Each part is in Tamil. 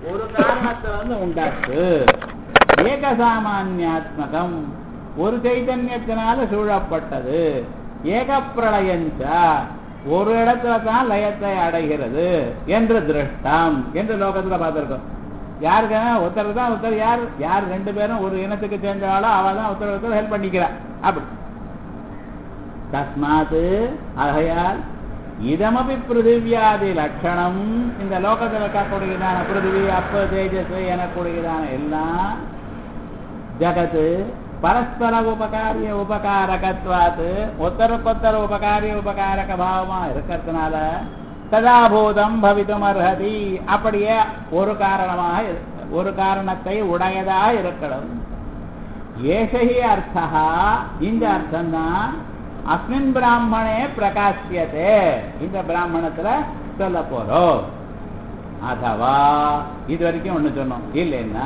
ஒரு காரணத்துல இருந்து உண்டாச்சு ஏகசாமான்யாத்மகம் ஒரு சைத்தன்யத்தினால சூழப்பட்டது ஏகப்பிரளயஞ்ச ஒரு இடத்துல தான் லயத்தை அடைகிறது என்று திருஷ்டம் என்று லோகத்துல பார்த்திருக்கோம் யாருக்கு ஒருத்தர் தான் ஒருத்தர் யார் யார் ரெண்டு பேரும் ஒரு இனத்துக்கு சேர்ந்தவாளோ அவள் தான் ஒருத்தர் ஒருத்தர் ஹெல்ப் பண்ணிக்கிறா அப்படி தஸ்மாத் ஆகையால் இதமபி பிருத்திவியாதி லட்சணம் இந்த லோகத்தில் இருக்கக்கூடியதான பிருத்திவி அப்ப தேஜஸ் எனக்கூடியதான எல்லாம் ஜகத்து பரஸ்பர உபகாரிய உபகாரகத்வாத்து ஒத்தருக்கொத்தர் உபகாரிய உபகாரக பாவமா இருக்கிறதுனால சதாபூதம் பவித்தும் அர்ஹதி அப்படியே ஒரு காரணமாக இரு- ஒரு காரணத்தை உடையதா இருக்கணும் ஏஷஹி அர்த்தா இந்த அர்த்தம் தான் அஸ்மின் பிராமணே பிரகாசியதே இந்த பிராமணத்துல சொல்ல போறோம் அதவா இது வரைக்கும் ஒண்ணு சொன்னோம் இல்லைன்னா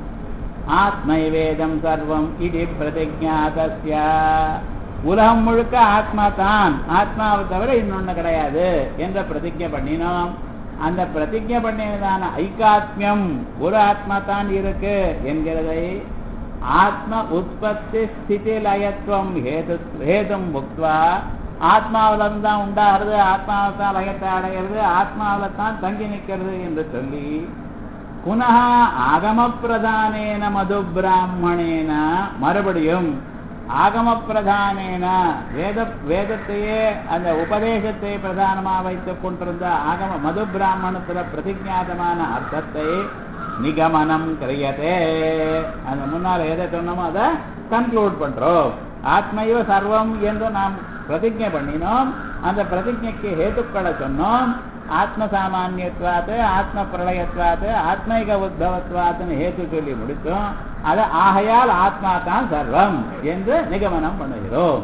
ஆத்மைவேதம் சர்வம் இது பிரதிஜாதஸ்ய உலகம் முழுக்க ஆத்மா தான் ஆத்மாவை தவிர இன்னொன்னு கிடையாது என்ற பிரதிஜை பண்ணினோம் அந்த பிரதிஜை பண்ணினதான ஐகாத்மியம் ஒரு ஆத்மா தான் இருக்கு என்கிறதை ஆத்ம உற்பத்தி ஸ்திதி லயத்துவம் ஹேது ஹேதும் புக்வா ஆத்மாவில தான் உண்டாகிறது ஆத்மாவை தான் லயத்தை அடைகிறது ஆத்மாவில தான் தங்கி நிற்கிறது என்று சொல்லி புனः ஆகமப்பிரதானேன மது பிராமணேன மறுபடியும் ஆகமப்பிரதானேன வேத வேதத்தையே அந்த உபதேசத்தை பிரதானமாக வைத்துக் கொண்டிருந்த ஆகம மது பிராமணத்துல பிரதிஜாதமான அர்த்தத்தை நிகமனம் கிரியதே அந்த முன்னால் எதை சொன்னோமோ அதை கன்க்ளூட் பண்றோம் ஆத்மைவ சர்வம் என்று நாம் பிரதிஜை பண்ணினோம் அந்த பிரதிஜைக்கு ஹேத்துக்களை சொன்னோம் ஆத்ம சாமானியத்வாத்து ஆத்ம பிரளயத்வாத்து ஆத்மைக உத்பவத்வாத்துன்னு ஹேத்து சொல்லி முடித்தோம் அது ஆகையால் ஆத்மா தான் சர்வம் என்று நிகமனம் பண்ணுகிறோம்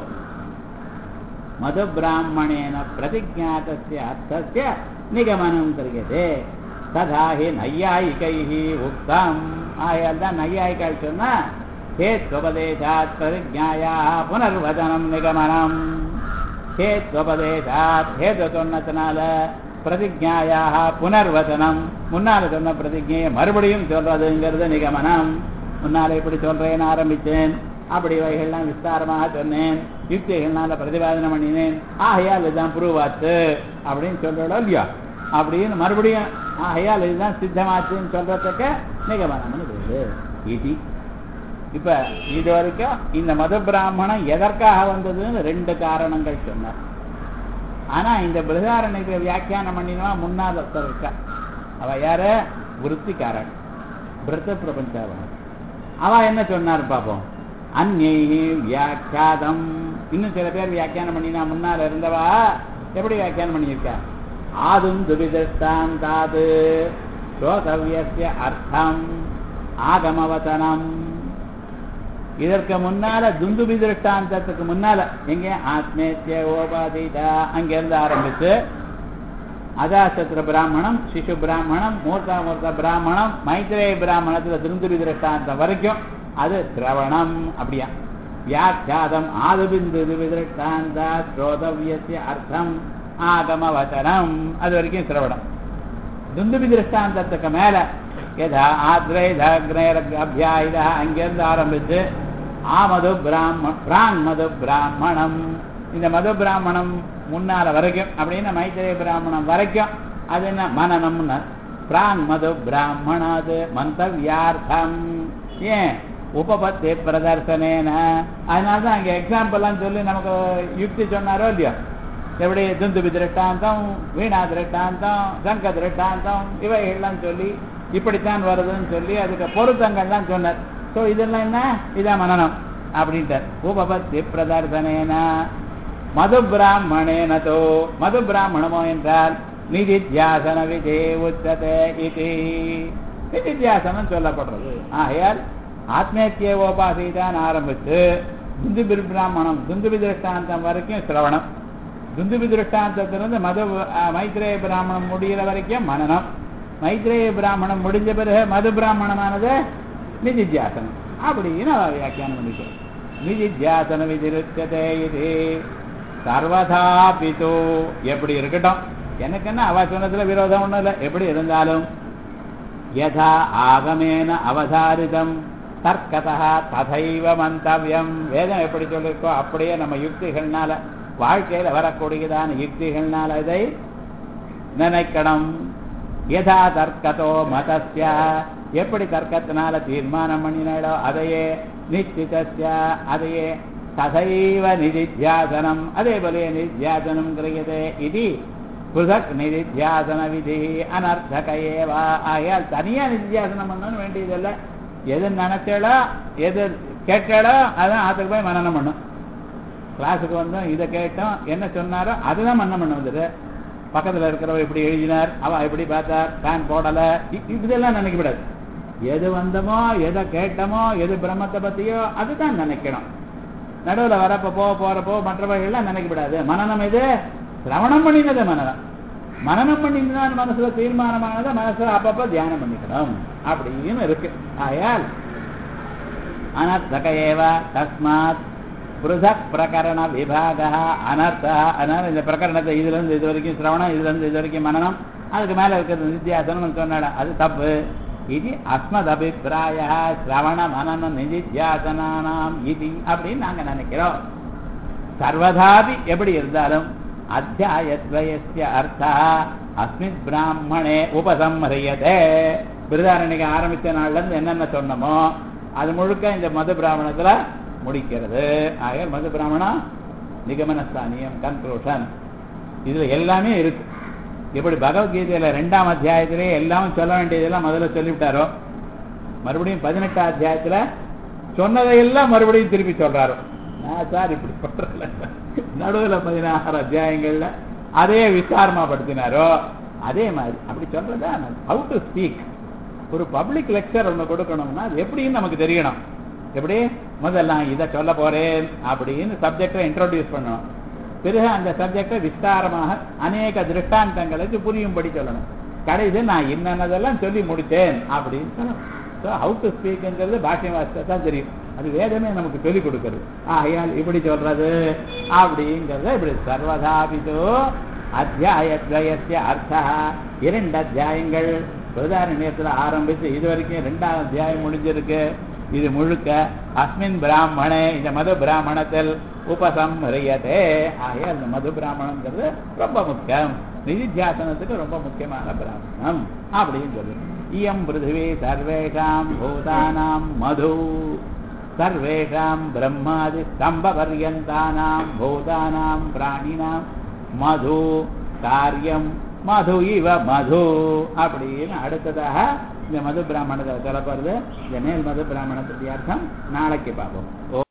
மது பிராமணேன பிரதிஜாத்தஸ்ய அர்த்தஸ்ய நிகமனம் கிரியதே ததா ஹி நையாயிகைः உக்தம் ஆகையால் தான் நையாயிகள் சொன்னா ஹேத்வபதேசாத் பிரதிஜாயா புனர்வதனம் நிகமனம் ஹேத்வபதேசாத் ஹேது சொன்னதுனால பிரதிஜாயாக புனர்வசனம் முன்னால சொன்ன பிரதிஜையை மறுபடியும் சொல்றதுங்கிறது நிகமனம் முன்னால இப்படி சொல்றேன்னு ஆரம்பிச்சேன் அப்படி இவைகள்லாம் விஸ்தாரமாக சொன்னேன் யுக்திகள்னால பிரதிபாதனை பண்ணினேன் ஆகையால் இதுதான் புருவாத்து அப்படின்னு சொல்றோம் இல்லையா அப்படின்னு மறுபடியும் ஆகையால் இதுதான் சித்தமாச்சுன்னு சொல்றதுக்கு நிகமனம்னு பேரு இது இப்ப இது வரைக்கும் இந்த மத பிராமணம் எதற்காக வந்ததுன்னு ரெண்டு காரணங்கள் சொன்னார் ஆனா இந்த பிரதாரணிக்கு வியாக்கியானம் பண்ணினா முன்னாள் ஒருத்தர் இருக்கா அவ யாரு விருத்திக்காரன் பிரத்த பிரபஞ்சாவன் அவ என்ன சொன்னார் பாப்போம் அந்நை வியாக்கியாதம் இன்னும் சில பேர் வியாக்கியானம் பண்ணினா முன்னால இருந்தவா எப்படி வியாக்கியானம் பண்ணியிருக்கா ஆதும் துபிதிருஷ்டாந்தாது ஸ்ரோதவியஸ்ய அர்த்தம் ஆகமவதனம் இதற்கு முன்னால துந்துபி திருஷ்டாந்தத்துக்கு முன்னால எங்க ஆத்மேத்திய ஓபாதீதா அங்கிருந்து ஆரம்பிச்சு அஜாசத்திர பிராமணம் சிசு பிராமணம் மூர்த்தா மூர்த்த பிராமணம் மைத்ரேய பிராமணத்துல திருந்துபி திருஷ்டாந்தம் வரைக்கும் அது திரவணம் அப்படியா வியாக்கியாதம் ஆதுபிந்து திருஷ்டாந்த ஸ்ரோதவியசிய அர்த்தம் ஆகமவச்சனம் அது வரைக்கும் சிரவணம் துந்துபி திருஷ்டாந்தத்துக்கு மேல யதா ஆத்ரேதாக்ரேர அபியாயுதா அங்கிருந்து ஆரம்பிச்சு ஆ மது பிராம பிராங் மது பிராமணம் இந்த மது பிராமணம் முன்னால வரைக்கும் அப்படின்னு மைத்திரே பிராமணம் வரைக்கும் அது என்ன மனநம்னு பிராங் மது பிராமணாது மந்தவியார்த்தம் ஏன் உபபத்தி பிரதர்சனேன அதனால தான் அங்கே எக்ஸாம்பிள்லாம் சொல்லி நமக்கு யுக்தி சொன்னாரோ இல்லையோ எப்படி துந்துபி திருஷ்டாந்தம் வீணா திருஷ்டாந்தம் சங்க திருஷ்டாந்தம் இவைகள்லாம் சொல்லி இப்படித்தான் வருதுன்னு சொல்லி அதுக்கு பொருத்தங்கள்லாம் சொன்னார் ஸோ இதெல்லாம் என்ன இதான் மனநம் அப்படின்ட்டார் உபபத்தி பிரதர்சனேன மது பிராமணேனதோ மது பிராமணமோ என்றால் நிதித்தியாசன விதே உச்சதே இது நிதித்தியாசனம் சொல்லப்படுறது ஆகையால் ஆத்மேத்திய உபாசிதான் ஆரம்பித்து துந்துபி பிராமணம் துந்துபி திருஷ்டாந்தம் வரைக்கும் சிரவணம் துந்துபி திருஷ்டாந்தத்திலிருந்து மத மைத்ரேய பிராமணம் முடிகிற வரைக்கும் மனநம் மைத்ரேய பிராமணம் முடிஞ்ச பிறகு மது பிராமணமானது நிதித்தியாசனம் அப்படின்னு அவ வியாக்கியானம் பண்ணிக்கிறோம் நிதித்தியாசன விதிருச்சதே இது சர்வதாபிதோ எப்படி இருக்கட்டும் எனக்கு என்ன அவ சொன்னதுல விரோதம் ஒண்ணும் இல்லை எப்படி இருந்தாலும் யதா ஆகமேன அவதாரிதம் தர்க்கதா ததைவ மந்தவியம் வேதம் எப்படி சொல்லிருக்கோ அப்படியே நம்ம யுக்திகள்னால வாழ்க்கையில வரக்கூடியதான யுக்திகள்னால இதை நினைக்கணும் யதா தர்க்கதோ மதஸ்ய எப்படி தர்க்கத்தினால தீர்மானம் பண்ணினாலோ அதையே நிச்சிதஸ்ய அதையே ததைவ நிதித்தியாசனம் அதே போல நிதித்தியாசனம் கிரியதே இது புதக் நிதித்தியாசன விதி அனர்த்தக ஏவா ஆகையால் தனியா நிதித்தியாசனம் பண்ணணும் வேண்டியதில்லை எது நினைச்சாலோ எது கேட்டாலோ அதான் அதுக்கு போய் மனநம் பண்ணும் கிளாஸுக்கு வந்தோம் இதை கேட்டோம் என்ன சொன்னாரோ அதுதான் மன்னம் பண்ண வந்தது பக்கத்துல இருக்கிறவர் இப்படி எழுதினார் அவ இப்படி பார்த்தார் ஃபேன் போடல இ- இதெல்லாம் நினைக்கப்படாது எது வந்தமோ எதை கேட்டமோ எது பிரம்மத்தை பத்தியோ அதுதான் நினைக்கணும் நடுவுல வரப்ப போக போறப்போ மற்றவர்கள்லாம் நினைக்கப்படாது மனநம் இது சிரவணம் பண்ணினது மனநம் மனநம் பண்ணிதான் மனசுல தீர்மானமானதை மனசுல அப்பப்ப தியானம் பண்ணிக்கணும் அப்படின்னு இருக்கு ஆயால் அனர்த்தக ஏவ தஸ்மாத் பிருதக் பிரகரண விபாக அனர்த்த அதனால இந்த பிரகரணத்தை இதுல இருந்து இது வரைக்கும் சிரவணம் இதுல இருந்து இது வரைக்கும் மனநம் அதுக்கு மேல இருக்கிறது நித்தியாசனம் சொன்னாட அது தப்பு இது அஸ்மத் அபிப்பிராய சிரவண மனன நிதித்தியாசனானாம் இது அப்படின்னு நாங்க நினைக்கிறோம் சர்வதாபி எப்படி இருந்தாலும் அத்தியாயத்வயஸ்ய அர்த்தா அஸ்மித் பிராமணே உபசம்ஹரியதே பிருதாரணிக்கு ஆரம்பிச்ச நாள்ல இருந்து என்னென்ன சொன்னமோ அது முழுக்க இந்த மது பிராமணத்துல முடிக்கிறது ஆக மது பிராமணம் நிகமனஸ்தானியம் கன்க்ளூஷன் இதுல எல்லாமே இருக்கு எப்படி பகவத்கீதையில ரெண்டாம் அத்தியாயத்திலே எல்லாம் சொல்ல வேண்டியதெல்லாம் முதல்ல சொல்லிவிட்டாரோ மறுபடியும் பதினெட்டாம் அத்தியாயத்துல சொன்னதையெல்லாம் மறுபடியும் திருப்பி சொல்றாரு நான் சார் இப்படி சொல்றல நடுவுல பதினாறு அத்தியாயங்கள்ல அதே விசாரமா படுத்தினாரோ அதே மாதிரி அப்படி சொல்றதா ஹவு டு ஸ்பீக் ஒரு பப்ளிக் லெக்சர் ஒண்ணு கொடுக்கணும்னா அது எப்படின்னு நமக்கு தெரியணும் எப்படி முதல்ல நான் இதை சொல்ல போறேன் அப்படின்னு சப்ஜெக்டை இன்ட்ரோடியூஸ் பண்ணணும் பிறகு அந்த சப்ஜெக்டை விஸ்தாரமாக அநேக திருஷ்டாந்தங்களுக்கு புரியும்படி சொல்லணும் கடைசி நான் என்னென்னதெல்லாம் சொல்லி முடித்தேன் அப்படின்னு சொல்லணும் ஸோ ஹவு டு ஸ்பீக்ங்கிறது பாஷ்ய வாசித்தா தான் தெரியும் அது வேதமே நமக்கு சொல்லிக் கொடுக்குறது ஆகையால் இப்படி சொல்றது அப்படிங்கிறத இப்படி சர்வதாபிதோ அத்தியாயத்வயசிய அர்த்தா இரண்டு அத்தியாயங்கள் பிரதாரண்யத்தில் ஆரம்பித்து இது வரைக்கும் ரெண்டாம் அத்தியாயம் முடிஞ்சிருக்கு இது முழுக்க அஸ்மின் பிராமணே இந்த மது பிராமணத்தில் உபசம்ஹரியதே ஆகிய அந்த மது பிராமணங்கிறது ரொம்ப முக்கியம் நிதித்தியாசனத்துக்கு ரொம்ப முக்கியமான பிராமணம் அப்படின்னு சொல்லு இயம் பிருத்திவி சர்வேஷாம் பூதானாம் மது சர்வேஷாம் பிரம்மாதி ஸ்தம்ப பர்யந்தானாம் பூதானாம் பிராணினாம் மது காரியம் மது இவ மது அப்படின்னு அடுத்ததாக இந்த மது பிராமணத்தை சொல்ல போறது இந்த மேல் மது பிராமணத்துடைய அர்த்தம் நாளைக்கு பார்ப்போம் ஓ